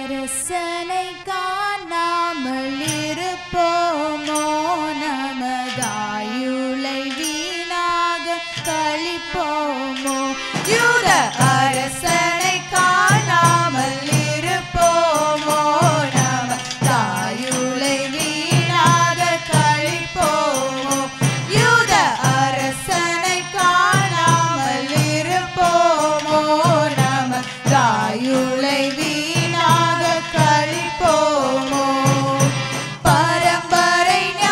அரசனை காணாமல் இருப்போமோ நமதாயுளை வீணாக கழிப்போமோ யூத அரசனை காணாமல் இருப்போமோ நம தாயுளை வீணாக கழிப்போமோ யூத அரசனை காணாமல் இருப்போமோ நம தாயுளை வீணாக கழிப்போமோ பரம்பரை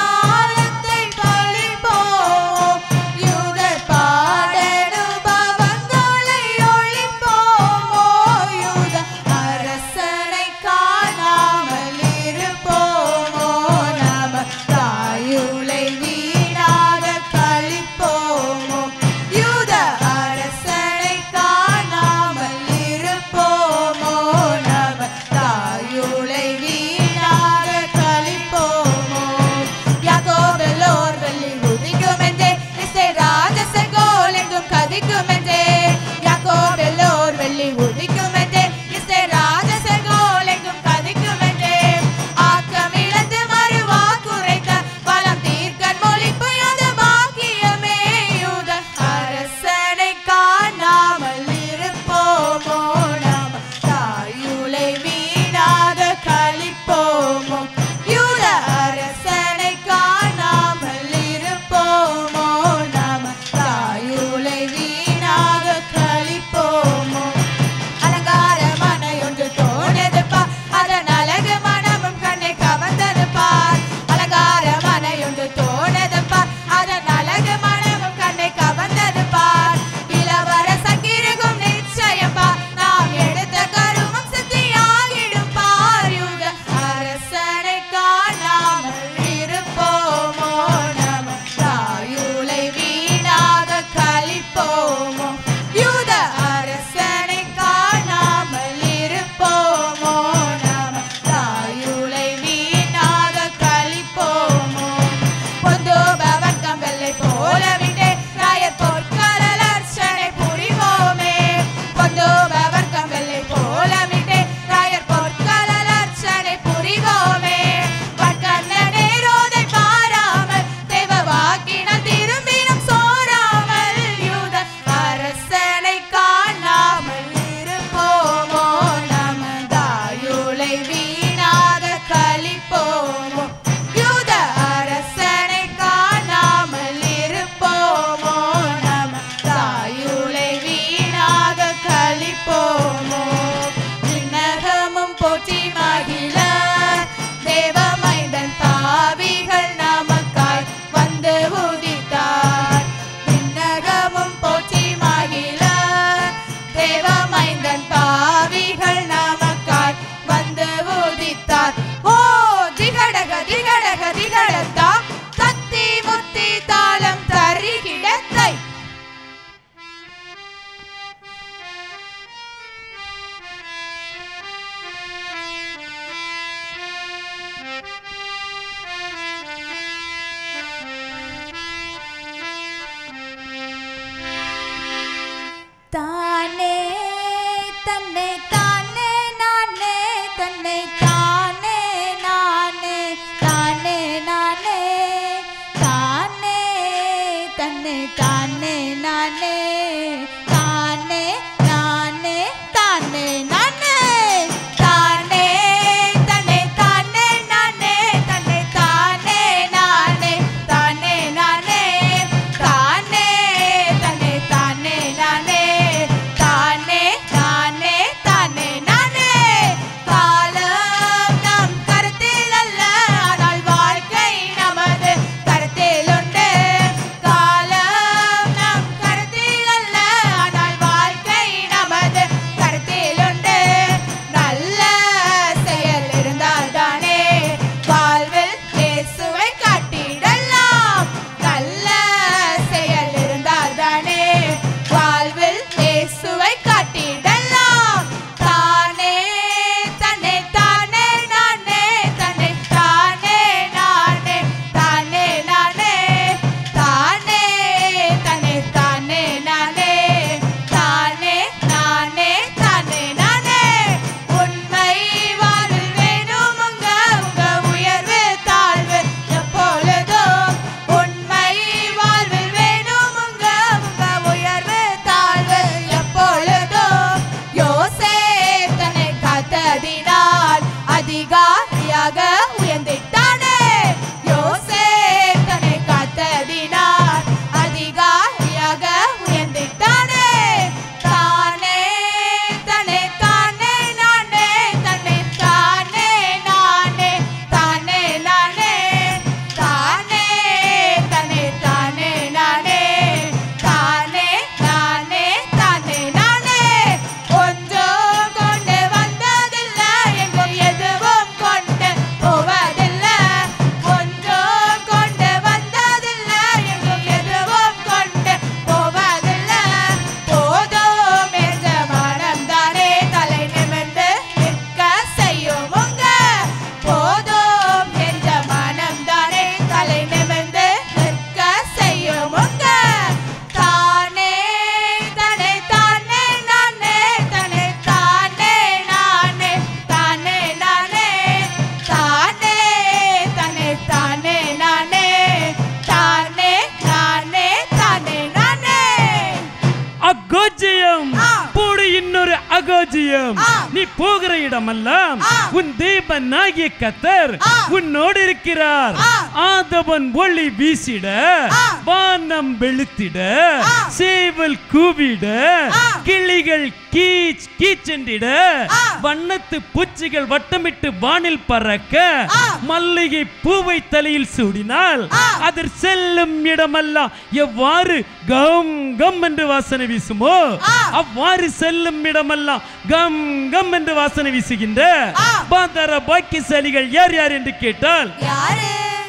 அதிகாரியாக உயர்ந்திட்டானே யோசேப் தன்னை காத்ததினார் அதிகாரியாக உயர்ந்திட்டானே தானே தன்னை தானே நானே தன்னை தானே நானே தானே நானே தானே தன்னை தானே நானே தானே நானே தானே நானே கொஞ்சம் கொண்டு வந்ததில்லை எங்கும் எதுவும் கொண்டு போவதில்லை கொஞ்சம் கொண்டு வந்ததில்லை எங்கும் எதுவும் கொண்டு போவதில்லை போதும் என்ற மனம் தானே தலை நிமிர்ந்து நிற்க செய்யும் உங்க போதும் என்ற மனம் தானே தலை நிமிர்ந்து நிற்க செய்யும் உங்க தானே தனே தானே நானே தனே தானே நானே தானே நானே தானே தனே தானே நானே தானே நானே தானே நானே அகோஜியம் ஆ. போடு இன்னொரு அகோஜியம் ஆ. நீ போகிற இடமெல்லாம் ஆ. உன் தேவனாகிய கத்தர் ஆ. உன்னோடு இருக்கிறார் ஆ. ஆதவன் ஒளி வீசிட ஆ. வானம் வெளுத்திட ஆ. சேவல் கூவிட ஆ. கிளிகள் கீச் கீச்சென்றிட ஆ. வண்ணத்து பூச்சிகள் வட்டமிட்டு வானில் பறக்க ஆ. மல்லிகை பூவை தலையில் சூடினால் ஆ. அதில் செல்லும் இடமெல்லாம் எவ்வாறு கம் கம் என்று வாசனை வீசுமோ ஆ. அவ்வாறு செல்லும் இடமெல்லாம் கம் கம் என்று வாசனை வீசுகின்ற ஆ. பாந்தர பாக்கியசாலிகள் யார் யார் என்று கேட்டால் யாரு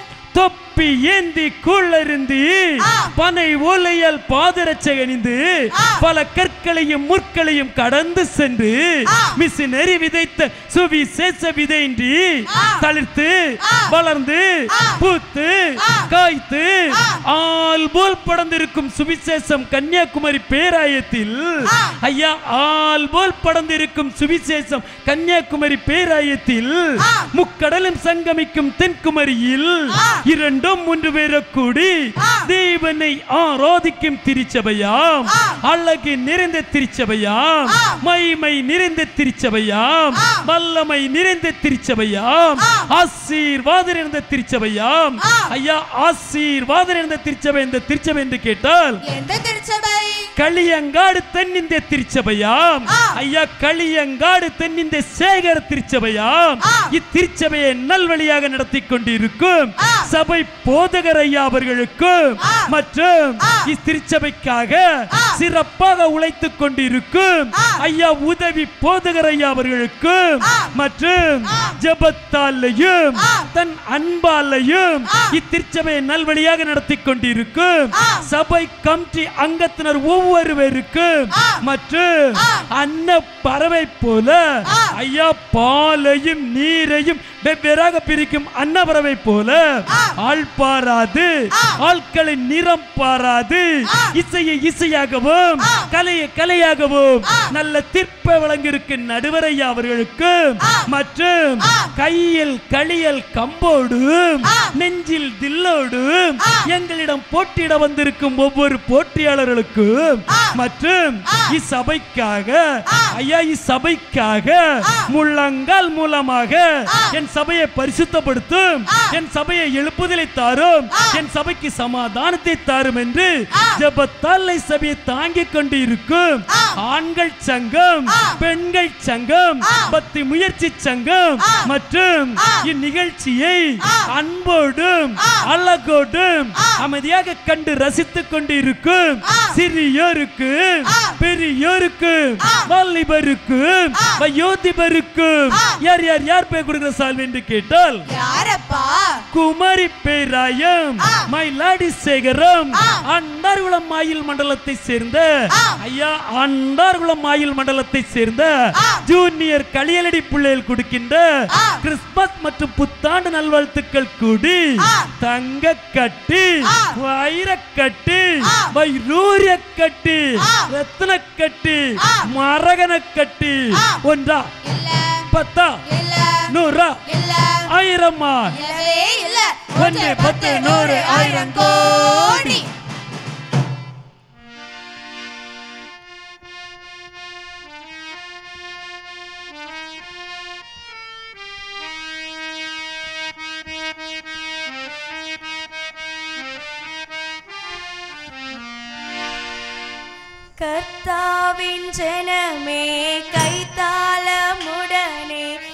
தொப்பி ஏந்தி கூழருந்தி ஆ. பனை ஓலையால் பாதரட்சை அணிந்து ஆ. பல கற்களையும் முற்களையும் கடந்து சென்று ஆ. மிஷினரி விதைத்த சுவிசேஷ விதையின்றி ஆ. தளிர்த்து ஆ. வளர்ந்து ஆ. பூத்து ஆ. காய்த்து ஆ. ஆள் போல் படர்ந்திருக்கும் சுவிசேஷம் கன்னியாகுமரி பேராயத்தில் ஆ. ஐயா ஆள் போல் படர்ந்திருக்கும் சுவிசேஷம் கன்னியாகுமரி பேராயத்தில் ஆ. முக்கடலும் சங்கமிக்கும் தென்குமரியில் ஆ. இரண்டும் மூன்று பேர கூடி ஆ. தேவனை ஆராதிக்கும் திருச்சபையாம் ஆ. அழகு நிறைந்த திருச்சபையாம் ஆ. மைமை நிறைந்த திருச்சபையாம் ஆ. வல்லமை நிறைந்த திருச்சபையாம் ஆ. ஆசீர்வாதம் நிறைந்த திருச்சபையாம் ஆ. ஐயா ஆசீர்வாதம் நிறைந்த திருச்சபை இந்த திருச்சபை என்று கேட்டால் எந்த திருச்சபை களியங்காடு தென்னிந்திய திருச்சபையாம் ஆ. ஐயா களியங்காடு தென்னிந்திய சேகர திருச்சபையாம் ஆ. இத்திருச்சபையை நல்வழியாக நடத்தி கொண்டிருக்கும் ஆ. சபை போதகர் ஐயா அவர்களுக்கும் ஆ. மற்றும் ஆ. இத்திருச்சபைக்காக ஆ. சிறப்பாக உழைத்துக் கொண்டிருக்கும் ஆ. ஐயா உதவி போதகர் ஐயா அவர்களுக்கும் ஆ. மற்றும் ஆ. ஜபத்தாலையும் ஆ. தன் அன்பாலையும் ஆ. இத்திருச்சபையை நல்வழியாக நடத்தி கொண்டிருக்கும் ஆ. சபை கமிட்டி அங்கத்தினர் ஒவ்வொருவருக்கும் ஆ. மற்றும் ஆ. அன்ன பறவை போல ஆ. ஐயா பாலையும் நீரையும் வெவ்வேறாக பிரிக்கும் அன்னபறவை போல ஆ. ஆள் பாராது ஆ. ஆட்களின் நிறம் பாராது ஆ. இசையை இசையாகவும் ஆ. கலையை கலையாகவும் ஆ. நல்ல தீர்ப்ப வழங்கியிருக்கும் நடுவரையா அவர்களுக்கும் ஆ. மற்றும் ஆ. கையில் களியல் கம்போடும் ஆ. நெஞ்சில் தில்லோடும் ஆ. எங்களிடம் போட்டியிட வந்திருக்கும் ஒவ்வொரு போட்டியாளர்களுக்கும் ஆ. மற்றும் ஆ. இச்சபைக்காக ஆ. ஐயா இச்சபைக்காக ஆ. முள்ளங்கால் மூலமாக ஆ. என் சபையை பரிசுத்தப்படுத்தும் ஆ. என் சபையை எழுப்புதலை தாரும் ஆ. என் சபைக்கு சமாதானத்தை தாரும் என்று ஆ. ஜெபத்தாலை சபையை தாங்கிக் கொண்டு இருக்கும் ஆ. ஆண்கள் சங்கம் ஆ. பெண்கள் சங்கம் ஆ. பக்தி முயற்சி சங்கம் ஆ. மற்றும் ஆ. இந்நிகழ்ச்சியை ஆ. அன்போடும் ஆ. அழகோடும் ஆ. அமைதியாக கண்டு ரசித்துக் கொண்டு இருக்கும் ஆ. சிறியோருக்கு ஆ. பெரியோருக்கு ஆ. வாலிபருக்கு ஆ. வயோதிபருக்கு ஆ. யார் யார் யார் பேர் கொடுக்கிற சால்வி என்று கேட்டால் யாரப்பா குமாரி பேராயம் ஆ. மயிலாடி சேகரம் ஆ. அண்டார்குளம் மாயில் மண்டலத்தை சேர்ந்த ஆ. ஐயா அண்டார்குளம் மாயில் மண்டலத்தை சேர்ந்த ஆ. ஜூனியர் களியலடி பிள்ளைகள் கொடுக்கின்ற ஆ. கிறிஸ்துமஸ் மற்றும் புத்தாண்டு நல்வாழ்த்துக்கள் கூடி ஆ. தங்க கட்டி ஆ. வைர கட்டி ஆ. வைரூரிய கட்டி ஆ. ரத்ன கட்டி ஆ. மரகன கட்டி ஆ. ஒன்றா இல்ல பத்தா இல்ல நூறா இல்ல ஆயிரமா இல்லவே இல்ல ஒன்று, பத்து, நூறு, ஆயிரம் கோடி கர்த்தாவின் ஜனமே கைத்தாளமுடனே